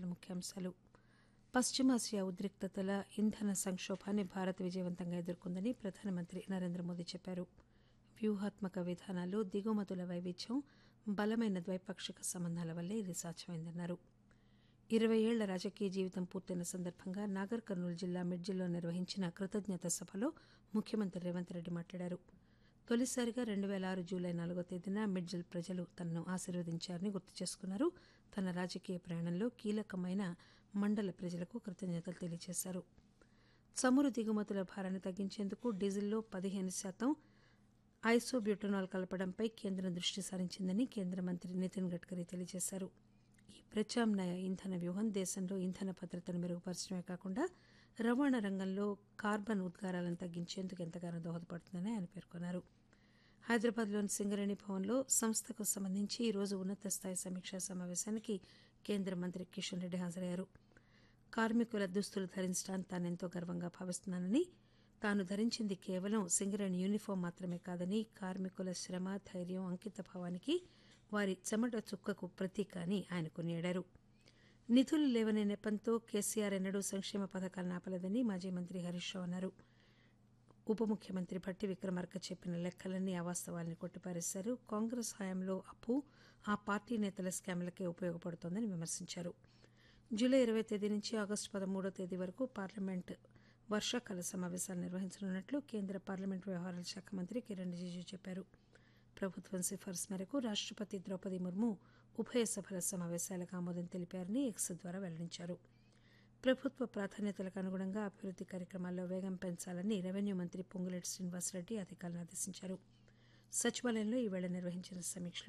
వార్తల ముఖ్యాంశాలు పశ్చిమాసియా ఉద్రిక్తతల ఇంధన సంక్షోభాన్ని భారత్ విజయవంతంగా ఎదుర్కొందని ప్రధానమంత్రి నరేంద్ర మోదీ చెప్పారు వ్యూహాత్మక విధానాలు దిగుమతుల వైవిధ్యం బలమైన ద్వైపాక్షిక సంబంధాల వల్లే ఇది సాధ్యమైందన్నారు ఇరవై ఏళ్ల రాజకీయ జీవితం పూర్తయిన సందర్భంగా నాగర్ కర్నూలు జిల్లా మిడ్జిల్లో నిర్వహించిన కృతజ్ఞత సభలో ముఖ్యమంత్రి రేవంత్ రెడ్డి మాట్లాడారు తొలిసారిగా రెండు పేల ఆరు జూలై నాలుగో తేదీన మిడ్జిల్ ప్రజలు తనను ఆశీర్వదించారని గుర్తు చేసుకున్నారు తన రాజకీయ ప్రయాణంలో కీలకమైన మండల ప్రజలకు కృతజ్ఞతలు తెలియజేశారు చమురు దిగుమతుల భారాన్ని తగ్గించేందుకు డీజిల్లో పదిహేను శాతం ఐసోబ్యూటనాల్ కలపడంపై కేంద్రం దృష్టి సారించిందని కేంద్ర మంత్రి నితిన్ గడ్కరీ తెలియజేశారు ఈ ప్రత్యామ్నాయ ఇంధన వ్యూహం దేశంలో ఇంధన భద్రతను మెరుగుపరచడమే కాకుండా రవాణా రంగంలో కార్బన్ ఉద్గారాలను తగ్గించేందుకు ఎంతగానో దోహదపడుతుందని ఆయన పేర్కొన్నారు హైదరాబాద్లోని సింగరేణి భవన్లో సంస్థకు సంబంధించి ఈరోజు ఉన్నత స్థాయి సమీక్షా సమావేశానికి కేంద్ర మంత్రి కిషన్ రెడ్డి హాజరయ్యారు కార్మికుల దుస్తులు ధరించడానికి తానెంతో గర్వంగా భావిస్తున్నానని తాను ధరించింది కేవలం సింగరేణి యూనిఫామ్ మాత్రమే కాదని కార్మికుల శ్రమ ధైర్యం అంకిత భావానికి వారి చెమట చుక్కకు ప్రతీక అని ఆయన కొనియాడారు నిధులు లేవనే నెపంతో కేసీఆర్ ఎన్నడూ సంక్షేమ పథకాలను ఆపలేదని మాజీ మంత్రి హరీష్ రావు అన్నారు ఉప ముఖ్యమంత్రి భట్టి విక్రమార్క చెప్పిన లెక్కలన్నీ అవాస్తవాల్ని కొట్టిపారేశారు కాంగ్రెస్ హయాంలో అప్పు ఆ పార్టీ నేతల స్కామ్లకే ఉపయోగపడుతోందని విమర్శించారు జూలై ఇరవై తేదీ నుంచి ఆగస్టు పదమూడో తేదీ వరకు పార్లమెంట్ వర్షాకాల సమావేశాలు నిర్వహించనున్నట్లు కేంద్ర పార్లమెంట్ వ్యవహారాల శాఖ మంత్రి కిరణ్ రిజిజు చెప్పారు ప్రభుత్వం సిఫార్సు మేరకు రాష్టపతి ద్రౌపది ముర్ము ఉభయ సభల సమావేశాలకు ఆమోదం తెలిపారని ఎక్స్ ద్వారా వెల్లడించారు ప్రభుత్వ ప్రాధాన్యతలకు అనుగుణంగా అభివృద్ది కార్యక్రమాల్లో వేగం పెంచాలని రెవెన్యూ మంత్రి పొంగులేటి శ్రీనివాసరెడ్డి అధికారులను ఆదేశించారు సచివాలయంలో ఈవేళ నిర్వహించిన సమీక్షలో